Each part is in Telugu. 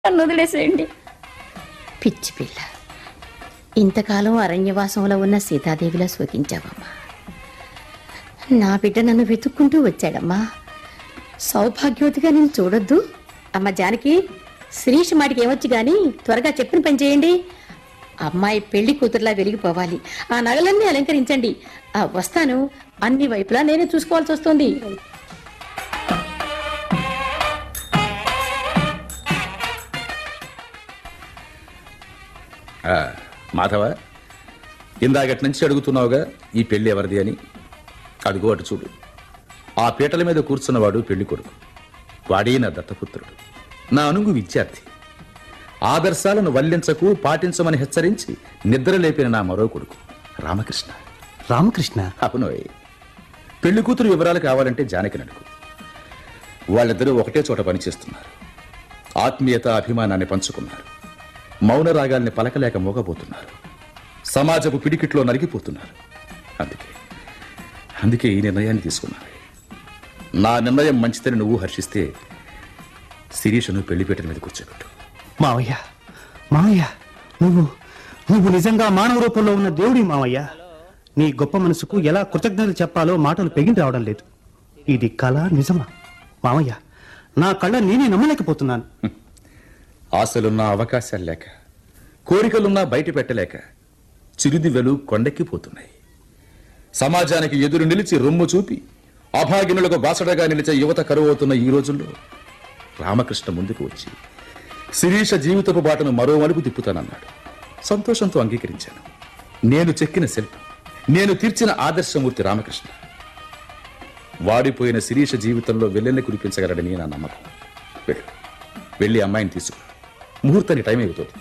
నన్ను వదిలేసేయండి పిచ్చి పిల్ల ఇంతకాలం అరణ్యవాసంలో ఉన్న సీతాదేవిలా శోకించావమ్మా నా బిడ్డ నన్ను వెతుక్కుంటూ వచ్చాడమ్మా సౌభాగ్యవతిగా నేను చూడొద్దు అమ్మ జానకి శిరీష్ మాటికి ఏమొచ్చు గాని త్వరగా చెప్పిన పని చేయండి అమ్మాయి పెళ్లి కూతురులా వెలిగిపోవాలి ఆ నగలన్నీ అలంకరించండి ఆ వస్తాను అన్ని వైపులా నేనే చూసుకోవాల్సి వస్తుంది ఆ, మాధవ ఇందాకటి నుంచి అడుగుతున్నావుగా ఈ పెళ్లి ఎవరిది అని అడుగు అటు చూడు ఆ పీటల మీద కూర్చున్నవాడు పెళ్లి కొడుకు వాడే నా దత్తపుత్రుడు నా అనుగు విద్యార్థి ఆదర్శాలను వల్లించకు పాటించమని హెచ్చరించి నిద్ర లేపిన నా మరో కొడుకు రామకృష్ణ రామకృష్ణ అవునోయ్ పెళ్లి కూతురు వివరాలు కావాలంటే జానకిని అడుగు వాళ్ళిద్దరూ ఒకటే చోట పనిచేస్తున్నారు ఆత్మీయత అభిమానాన్ని పంచుకున్నారు మౌన రాగాల్ని పలకలేక మోగబోతున్నారు సమాజపు పిడికిట్లో నలిగిపోతున్నారు అందుకే అందుకే ఈ నిర్ణయాన్ని తీసుకున్నాను నా నిర్ణయం మంచిదని నువ్వు హర్షిస్తే శిరీషను పెళ్లిపీటల మీద కూర్చోబెట్టు మావయ్య మావయ్య నువ్వు నువ్వు నిజంగా మానవ రూపంలో ఉన్న దేవుడి మావయ్య నీ గొప్ప మనసుకు ఎలా కృతజ్ఞతలు చెప్పాలో మాటలు పెగిన రావడం లేదు ఇది కళ నిజమా మావయ్య నా కళ్ళ నేనే నమ్మలేకపోతున్నాను ఆశలున్నా అవకాశాలు లేక కోరికలున్నా బయట పెట్టలేక చిరుదివ్వెలు కొండెక్కిపోతున్నాయి సమాజానికి ఎదురు నిలిచి రొమ్ము చూపి అభాగినులకు బాసడగా నిలిచే యువత కరువవుతున్న ఈ రోజుల్లో రామకృష్ణ ముందుకు వచ్చి శిరీష జీవితపు బాటను మరో మలుపు తిప్పుతానన్నాడు సంతోషంతో అంగీకరించాను నేను చెక్కిన శిల్పం నేను తీర్చిన ఆదర్శమూర్తి రామకృష్ణ వాడిపోయిన శిరీష జీవితంలో వెల్లెల్ని కురిపించగలడని నా నమ్మకం వెళ్ళు వెళ్ళి అమ్మాయిని తీసుకు ముహూర్తానికి టైం అవుతుంది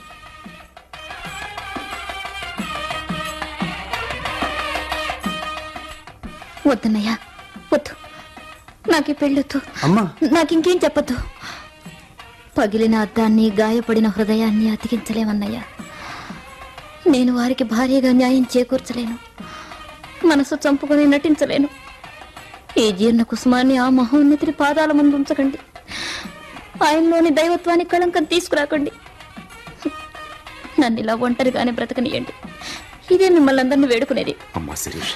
వద్దన్నయ్య వద్దు నాకు ఈ పెళ్ళొద్దు అమ్మా నాకు ఇంకేం చెప్పొద్దు పగిలిన అద్దాన్ని గాయపడిన హృదయాన్ని అతికించలేమన్నయ్యా నేను వారికి భార్యగా న్యాయం చేకూర్చలేను మనసు చంపుకొని నటించలేను ఈ జీర్ణ కుసుమాన్ని ఆ మహోన్నతిని పాదాల ముందు ఉంచకండి ఆయనలోని దైవత్వానికి కళంకం తీసుకురాకండి నన్ను ఇలా ఒంటరిగానే బ్రతకనియండి ఇదే మిమ్మల్ని అందరినీ వేడుకునేది అమ్మా శిరీష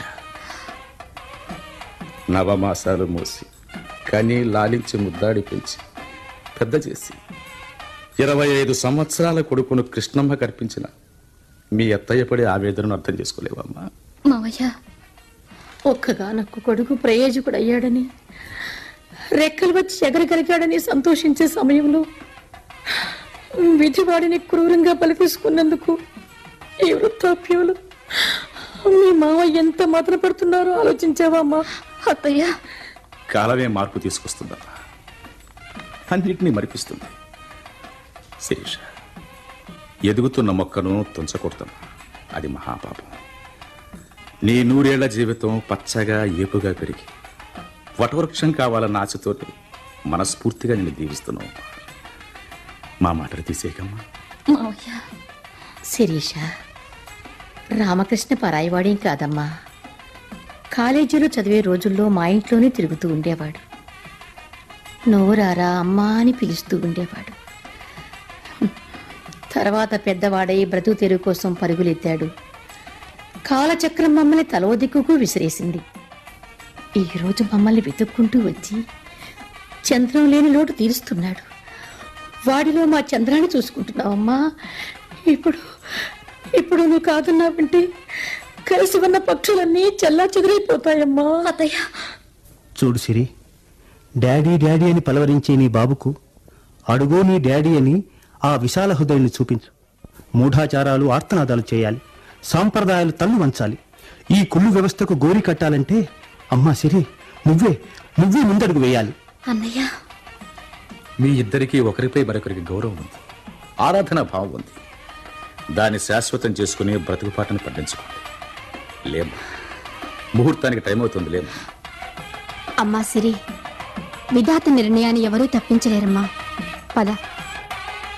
నవమాసాలు మోసి కని లాలించి ముద్దాడి పెంచి పెద్ద చేసి ఇరవై ఐదు సంవత్సరాల కొడుకును కృష్ణమ్మ కర్పించిన మీ అత్తయ్య పడే ఆవేదనను అర్థం చేసుకోలేవమ్మా మావయ్య ఒక్కగానొక్క కొడుకు ప్రయోజకుడు అయ్యాడని రెక్కలు వచ్చి ఎగరగలిగాడని సంతోషించే సమయంలో విధివాడిని క్రూరంగా బలితీసుకున్నందుకు ఈ వృత్తాప్యంలో మీ మావ ఎంత మాత్ర పడుతున్నారో ఆలోచించావా అమ్మా అత్తయ్య కాలమే మార్పు తీసుకొస్తుందమ్మా అన్నిటినీ మరిపిస్తుంది శిరీష ఎదుగుతున్న మొక్కను తుంచకూడదమ్మా అది మహాపాపం నీ నూరేళ్ల జీవితం పచ్చగా ఏపుగా పెరిగి వటవృక్షం కావాలన్న ఆశతో మనస్ఫూర్తిగా నేను దీవిస్తున్నావు మా మాటలు తీసేయకమ్మా మావయ్య శిరీష రామకృష్ణ పరాయివాడేం కాదమ్మా కాలేజీలో చదివే రోజుల్లో మా ఇంట్లోనే తిరుగుతూ ఉండేవాడు నోరారా అమ్మా అని పిలుస్తూ ఉండేవాడు తర్వాత పెద్దవాడై బ్రతుకు తెరువు కోసం పరుగులెత్తాడు కాలచక్రం మమ్మల్ని తలో దిక్కుకు విసిరేసింది ఈరోజు మమ్మల్ని వెతుక్కుంటూ వచ్చి చంద్రం లేని లోటు తీరుస్తున్నాడు వాడిలో మా చంద్రాన్ని చూసుకుంటున్నావమ్మా ఇప్పుడు ఇప్పుడు నువ్వు కాదన్నావంటే కలిసి ఉన్న పక్షులన్నీ చల్లా చెదిరైపోతాయమ్మా అత్తయ్య చూడు సిరి డాడీ డాడీ అని పలవరించే నీ బాబుకు అడుగో నీ డాడీ అని ఆ విశాల హృదయాన్ని చూపించు మూఢాచారాలు ఆర్తనాదాలు చేయాలి సాంప్రదాయాలు తల్లు వంచాలి ఈ కుళ్ళు వ్యవస్థకు గోరి కట్టాలంటే అమ్మా సిరి నువ్వే నువ్వే ముందడుగు వేయాలి అన్నయ్య మీ ఇద్దరికీ ఒకరిపై మరొకరికి గౌరవం ఉంది ఆరాధన భావం ఉంది దాన్ని శాశ్వతం చేసుకుని బ్రతుకుపాటను పండించుకోండి లేమ్మా ముహూర్తానికి టైం అవుతుంది లేమ్మా అమ్మా సిరి విధాత నిర్ణయాన్ని ఎవరూ తప్పించలేరమ్మా పద